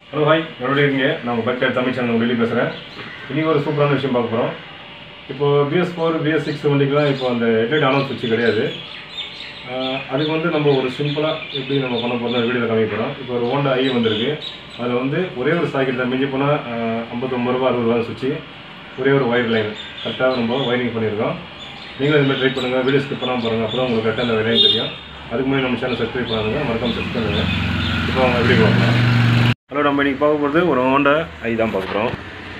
Hello hi எப்படி இருக்கீங்க நான் உங்கள் பக்கெட் தமிழ் சேனல் டெல்லி பேசுகிறேன் இன்றைக்கி ஒரு சூப்பரான விஷயம் பார்க்க போகிறோம் இப்போ பிஎஸ் ஃபோர் பிஎஸ் சிக்ஸ் வண்டிக்கெலாம் இப்போ அந்த ஹெட்லைட் ஆனோஸ் சுவிட்ச் கிடையாது ஆஹ் அதுக்கு வந்து நம்ம ஒரு சிம்பிளாக எப்படி நம்ம பண்ண போகிறோம் வீடியோவில் காமிக்க போகிறோம் இப்போ ஒரு ஹோண்டா ஐ வந்திருக்கு அதில் வந்து ஒரே ஒரு சாக்கெட் தான் மிஞ்சி போனால் ஐம்பத்தொம்பது ரூபா அறுபது ரூபா சுவிட்ச் ஒரே ஒரு ஒயர் லைன் கரெக்டாக நம்ம ஒயரிங் பண்ணியிருக்கோம் நீங்களும் இதுமாதிரி ட்ரை பண்ணுங்கள் வீடியோ ஸ்கிப் பண்ணாமல் பாருங்கள் அப்போ தான் உங்களுக்கு கரெக்டாக அந்த லைன் தெரியும் அதுக்கு முன்னாடி நம்ம சேனல் சப்ஸ்கிரைப் பண்ணுங்க மறக்காம சப்ஸ்கிரைப் பண்ணுங்கள் இப்போ அவங்க வீடியோ பார்க்கலாம் ஹலோ நம்ம இன்றைக்கி பார்க்க போகிறது ஒரு ஹோண்டா ஐ தான் பார்க்க போகிறோம்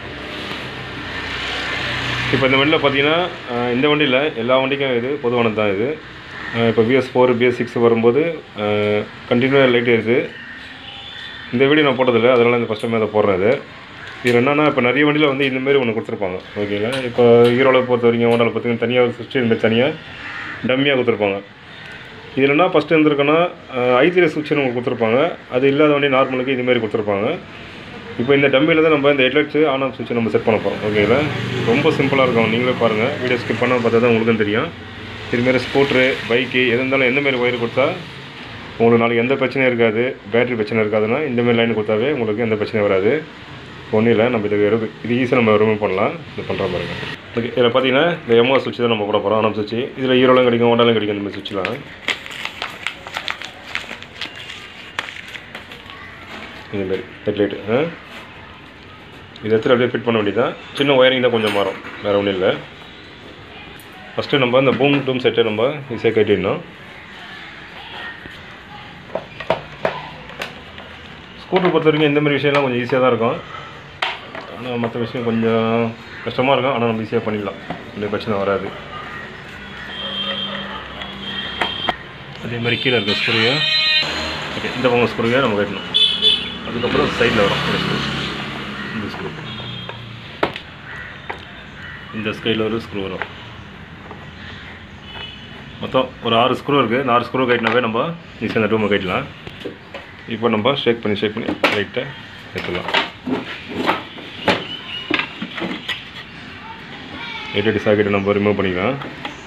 இப்போ இந்த வண்டியில் பார்த்தீங்கன்னா அஹ், இந்த வண்டியில் எல்லா வண்டிக்கும் இது பொதுவானது தான் இது அஹ், இப்போ பிஎஸ் ஃபோர் பிஎஸ் சிக்ஸ் வரும்போது கண்டினியூவாக லைட் இருக்குது இந்த வீடியோ நான் போட்டதில்லை அதனால் இந்த ஃபஸ்ட் டைம் அதை போடுறேன் இது இது என்னன்னா இப்போ நிறைய வண்டியில் வந்து இந்த மாதிரி ஒன்று கொடுத்துருப்பாங்க ஓகேங்களா இப்போ ஹீரோவில் பொறுத்த வரைக்கும் ஹோண்டாவில் பார்த்தீங்கன்னா தனியாக சிஸ்டம் இந்த மாதிரி தனியாக டம்மியாக கொடுத்துருப்பாங்க இதில் என்ன ஃபஸ்ட்டு இருந்திருக்குன்னா ஐத்திரி சுவிட்ச்னு உங்களுக்கு கொடுத்துருப்பாங்க அது இல்லாத வண்டி நார்மலுக்கு இதுமாரி கொடுத்துருப்பாங்க இப்போ இந்த டம்பியில் தான் நம்ம இந்த ஹெட்லைட்ஸு ஆன் ஆஃப் சுவிட்ச் நம்ம செட் பண்ண போகிறோம் ஓகேங்களா ரொம்ப சிம்பிளாக இருக்கும் நீங்களே பாருங்கள் வீடியோ ஸ்கிப் பண்ண பார்த்தா தான் உங்களுக்கும் தெரியும் இதுமாரி ஸ்கூட்ரு பைக்கு எது இருந்தாலும் எந்த மாதிரி ஒயர் கொடுத்தா உங்களுக்கு நாளைக்கு எந்த பிரச்சனையும் இருக்காது பேட்டரி பிரச்சனை இருக்காதுன்னா இந்த மாதிரி லைன் கொடுத்தாவே உங்களுக்கு எந்த பிரச்சனையும் வராது ஒன்றும் இல்லை நம்ம இதுக்கு இருக்கு இது ஈஸியாக நம்ம ரிமூவ் பண்ணலாம் இது பண்ணுற பாருங்க ஓகே இதில் பார்த்தீங்கன்னா இந்த எம்ஓ சுவிட்ச் தான் நம்ம போட போகிறோம் ஆனம் சுவிட்ச் இதில் ஹீரோலாம் கிடைக்கும் ஹோண்டாலும் கிடைக்கும் இந்த மாதிரி சுவிட்ச்லாம் இந்த மாதிரி ஹெட்லைட்டு ஆ இது எடுத்துகிட்டு அப்படியே ஃபிட் பண்ண வேண்டியதான் சின்ன ஒயரிங் தான் கொஞ்சம் மாறும் வேறு ஒன்றும் இல்லை ஃபஸ்ட்டு நம்ம இந்த பூம் டூம் செட்டை நம்ம ஈஸியாக கட்டிடணும் ஸ்கூட்டர் பொறுத்த வரைக்கும் இந்த மாதிரி விஷயம்லாம் கொஞ்சம் ஈஸியாக தான் இருக்கும் ஆனால் மற்ற விஷயம் கொஞ்சம் கஷ்டமாக இருக்கும் ஆனால் நம்ம ஈஸியாக பண்ணிடலாம் இந்த பிரச்சனை வராது அதே மாதிரி கீழே இருக்க ஸ்க்ரூவை ஓகே இந்த பக்கம் ஸ்க்ரூவை நம்ம கட்டணும் அதுக்கப்புறம் சைடில் வரும் ஒரு ஸ்க்ரூ இந்த ஸ்க்ரூ இந்த ஸ்கையில் ஒரு ஸ்க்ரூ வரும் மொத்தம் ஒரு ஆறு ஸ்க்ரூ இருக்குது இந்த ஆறு ஸ்க்ரூ கட்டினாவே நம்ம ஈஸியாக அந்த ரூமை கட்டலாம் இப்போ நம்ம ஷேக் பண்ணி ஷேக் பண்ணி லைட்டை எடுத்துடலாம் எயிட்டி சாக்கெட்டை நம்ம ரிமூவ் பண்ணிக்கலாம்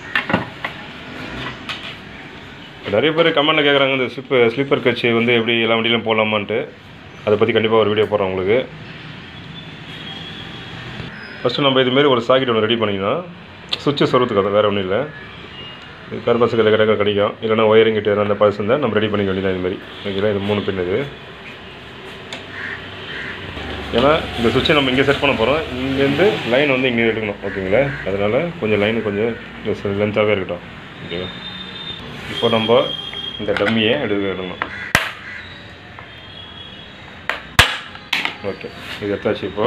இப்ப நிறைய பேர் கமெண்ட்டில் கேட்குறாங்க இந்த ஸ்லிப் ஸ்லீப்பர் கட்சி வந்து எப்படி எல்லா வண்டியிலும் போடலாமான்ட்டு அதை பற்றி கண்டிப்பாக ஒரு வீடியோ போடுறோம் உங்களுக்கு ஃபஸ்ட்டு நம்ம இதுமாரி ஒரு சாக்கெட் ஒன்று ரெடி பண்ணிக்கலாம் சுவிட்சு சொருத்துக்கு அது வேறு ஒன்றும் இல்லை இது கருப்பாசு கடையில் கிடைக்க கிடைக்கும் இல்லைனா ஒயரிங் கிட்ட அந்த பழசு இருந்தால் நம்ம ரெடி பண்ணிக்க வேண்டியதான் இதுமாரி ஓகேங்களா இது மூணு பின் இது ஏன்னா இந்த சுவிட்சை நம்ம இங்கே செட் பண்ண போகிறோம் இங்கேருந்து லைன் வந்து இங்கே எடுக்கணும் ஓகேங்களா அதனால் கொஞ்சம் லைன் கொஞ்சம் லென்த்தாகவே இருக்கட்டும் ஓகேவா இப்போ நம்ம இந்த டம்மியை எடுக்க எடுக்கணும் ஓகே இது எடுத்தாச்சு இப்போ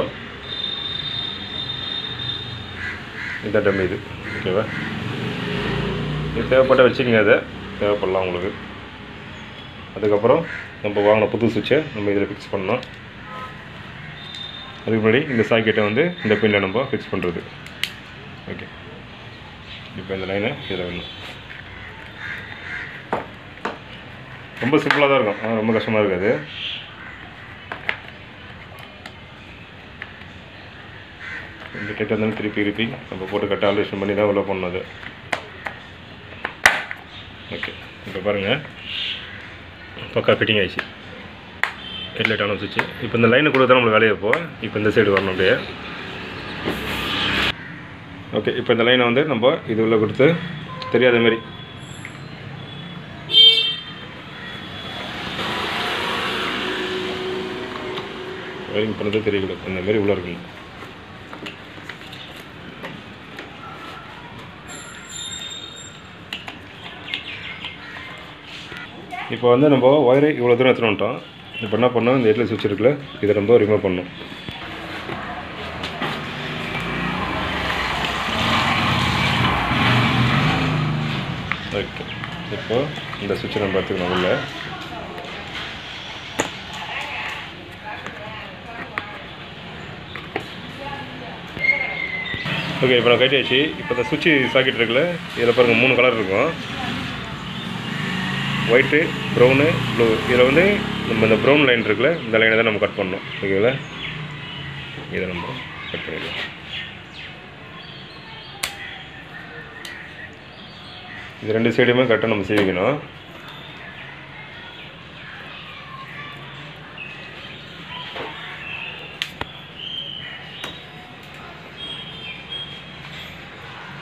இந்த டம்மி இது ஓகேவா இது தேவைப்பட்ட வச்சுக்கங்க அதை தேவைப்படலாம் உங்களுக்கு அதுக்கப்புறம் நம்ம வாங்கின புது சுவிட்சை நம்ம இதில் ஃபிக்ஸ் பண்ணோம் அதுக்கு முன்னாடி இந்த சாக்கெட்டை வந்து இந்த பின்னில் நம்ம ஃபிக்ஸ் பண்ணுறது ஓகே இப்போ இந்த லைனை இதில் வேணும் ரொம்ப சிம்பிளாக தான் இருக்கும் ஆனால் ரொம்ப கஷ்டமாக இருக்காது இந்த கிட்ட இருந்தாலும் திருப்பி திருப்பி நம்ம போட்டு கட்ட ஆல்ட்ரேஷன் பண்ணி தான் உள்ள போடணும் அது ஓகே இப்போ பாருங்கள் பக்கா ஃபிட்டிங் ஆயிடுச்சு ஹெட்லைட் ஆன சுவிட்சு இப்போ இந்த லைனை கொடுத்தா நம்மளுக்கு வேலையை போ இப்போ இந்த சைடு வரணும் அப்படியே ஓகே இப்போ இந்த லைனை வந்து நம்ம இது உள்ள கொடுத்து தெரியாத மாதிரி ஒயரிங் பண்ணதே தெரியக்கூடாது இந்த மாதிரி உள்ளே இருக்கணும் இப்போ வந்து நம்ம ஒயரை இவ்வளோ தூரம் எடுத்துகிட்டு வந்துட்டோம் இப்போ என்ன பண்ணோம் இந்த ஹெட்லைட் சுவிட்ச் இருக்குல்ல இதை நம்ம ரிமூவ் பண்ணணும் ஓகே இப்போ இந்த சுவிட்சை நம்ம எடுத்துக்கணும் உள்ள ஓகே இப்போ நான் கட்டியாச்சு இப்போ இந்த சுவிட்சு சாக்கெட் இருக்குல்ல இதில் பாருங்கள் மூணு கலர் இருக்கும் ஒயிட்டு ப்ரௌனு ப்ளூ இதில் வந்து நம்ம இந்த ப்ரௌன் லைன் இருக்குல்ல இந்த லைனை தான் நம்ம கட் பண்ணணும் ஓகேங்களா இதை நம்ம கட் பண்ணிடலாம் இது ரெண்டு சைடுமே கரெக்டாக நம்ம சீவிக்கணும்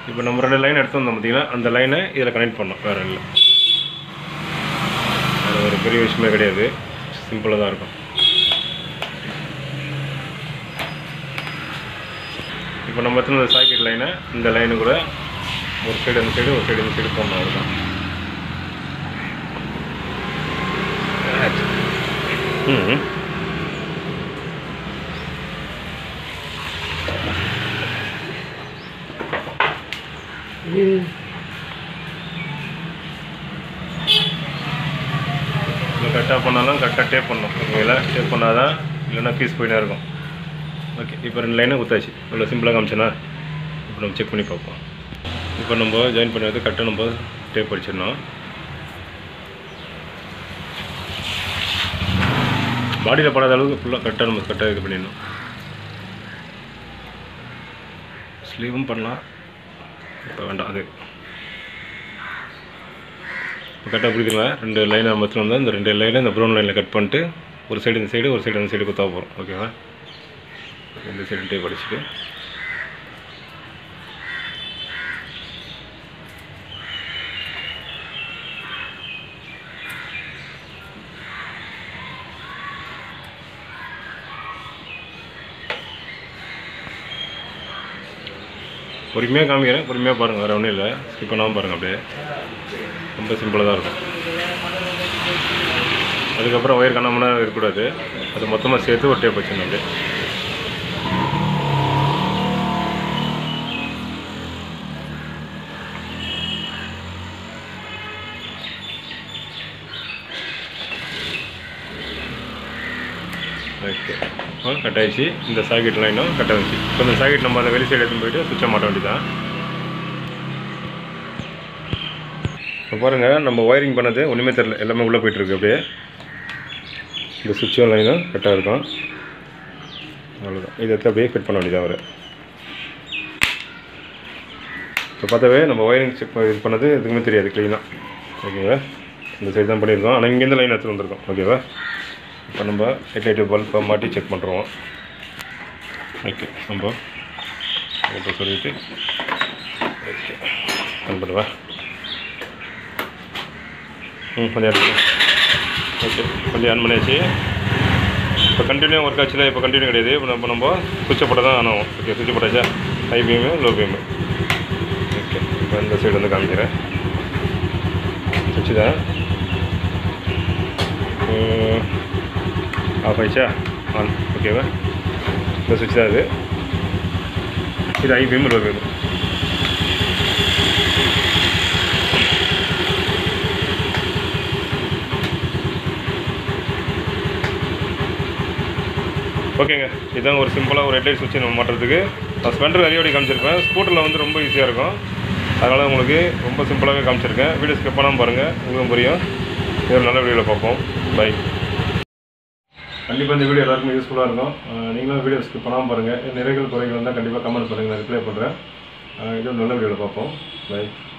இப்போ நம்ம ரெண்டு லைன் எடுத்து வந்தோம் பார்த்தீங்கன்னா அந்த லைனை இதில் கனெக்ட் பண்ணோம் வேறு இல்லை அது ஒரு பெரிய விஷயமே கிடையாது சிம்பிளாக தான் இருக்கும் இப்போ நம்ம எடுத்துன இந்த சாக்கெட் லைனை இந்த லைனு கூட ஒரு சைடு அந்த சைடு ஒரு சைடு இந்த சைடு போடணும் அதுதான் ம் இல்லை கரெக்டாக பண்ணாலும் கரெக்டாக டேப் பண்ணணும் ஓகேங்களா டேப் பண்ணால் தான் இல்லைன்னா பீஸ் போயினே இருக்கும் ஓகே இப்போ ரெண்டு லைனை குத்தாச்சு இவ்வளோ சிம்பிளாக காமிச்சேனா இப்போ நம்ம செக் பண்ணி பார்ப்போம் இப்போ நம்ம ஜாயின் பண்ணி வந்து கரெக்டாக நம்ம டேப் அடிச்சிடணும் பாடியில் படாத அளவுக்கு ஃபுல்லாக கரெக்டாக நம்ம கரெக்டாக இது பண்ணிடணும் ஸ்லீவும் பண்ணலாம் இப்போ வேண்டாம் அது இப்போ கரெக்டாக பிடிக்குங்க ரெண்டு லைனை மொத்தம் வந்தால் இந்த ரெண்டு லைனை இந்த ப்ரௌன் லைனில் கட் பண்ணிட்டு ஒரு சைடு இந்த சைடு ஒரு சைடு அந்த சைடு குத்தா போகிறோம் ஓகேவா இந்த சைடு டேப் அடிச்சுட்டு பொறுமையாக காமிக்கிறேன் பொறுமையாக பாருங்கள் வேறு ஒன்றும் இல்லை ஸ்கிப் பண்ணாமல் பாருங்கள் அப்படியே ரொம்ப சிம்பிளாக தான் இருக்கும் அதுக்கப்புறம் ஒயர் காணாமனா இருக்கக்கூடாது அது மொத்தமாக சேர்த்து ஒரு டேப் வச்சிடணும் அப்படியே ஓகே ஆ கட் ஆயிடுச்சு இந்த சாக்கெட் லைனும் கட் ஆகிடுச்சு இப்போ இந்த சாக்கெட் நம்ம அந்த வெளி சைடு எடுத்துன்னு போயிட்டு சுவிட்சை மாட்ட வேண்டியதான் இப்போ பாருங்கள் நம்ம ஒயரிங் பண்ணது ஒன்றுமே தெரில எல்லாமே உள்ளே போயிட்டுருக்கு அப்படியே இந்த சுவிட்சும் லைனும் கரெக்டாக இருக்கும் அவ்வளோதான் இதை எடுத்து அப்படியே ஃபிட் பண்ண வேண்டியதான் அவர் இப்போ பார்த்தாவே நம்ம ஒயரிங் செக் இது பண்ணது எதுக்குமே தெரியாது க்ளீனாக ஓகேவா இந்த சைடு தான் பண்ணியிருக்கோம் ஆனால் இங்கேருந்து லைன் எடுத்துகிட்டு வந்திருக்கோம் ஓகேவா இப்போ நம்ம ஹெட்லைட்டு பல்பை மாட்டி செக் பண்ணுறோம் ஓகே நம்ம இப்போ சொல்லிட்டு ஓகே ஆன் பண்ணுவா ம் கொஞ்சம் ஆன் பண்ணு. ஓகே கொஞ்சம் ஆன் பண்ணியாச்சு இப்போ கண்டினியூ ஒர்க் ஆச்சுல இப்போ கண்டினியூ கிடையாது இப்போ நம்ம நம்ம சுவிட்சை போட்டால் தான் ஆன் ஆகும் ஓகே சுவிட்ச் போட்டாச்சா high beam low beam okay இப்போ இந்த சைடு வந்து காமிக்கிறேன் சுவிட்சு தான் ஆஃப் ஆயிடுச்சா ஆன் ஓகேவா இந்த சுவிட்ச் தான் இது இது ஐ பீம் லோ பீம் ஓகேங்க இதுதான் ஒரு சிம்பிளாக ஒரு ஹெட்லைட் சுவிட்ச் நம்ம மாட்டுறதுக்கு நான் ஸ்பெண்டர் நிறைய வாட்டி காமிச்சிருப்பேன் ஸ்கூட்டரில் வந்து ரொம்ப ஈஸியாக இருக்கும் அதனால் உங்களுக்கு ரொம்ப சிம்பிளாகவே காமிச்சிருக்கேன் வீடியோ ஸ்கிப் பண்ணாமல் பாருங்கள் உங்களுக்கும் புரியும் இது ஒரு நல்ல வீடியோவில் பார்ப்போம் பை கண்டிப்பாக இந்த வீடியோ எல்லாருக்குமே யூஸ்ஃபுல்லாக இருக்கும் அஹ் நீங்களும் வீடியோ ஸ்கிப் பண்ணாமல் பாருங்கள் நிறைகள் குறைகள் இருந்தால் கண்டிப்பாக கமெண்ட் பண்ணுங்கள் நான் ரிப்ளை பண்ணுறேன் இது ஒரு நல்ல வீடியோவில் பார்ப்போம் பை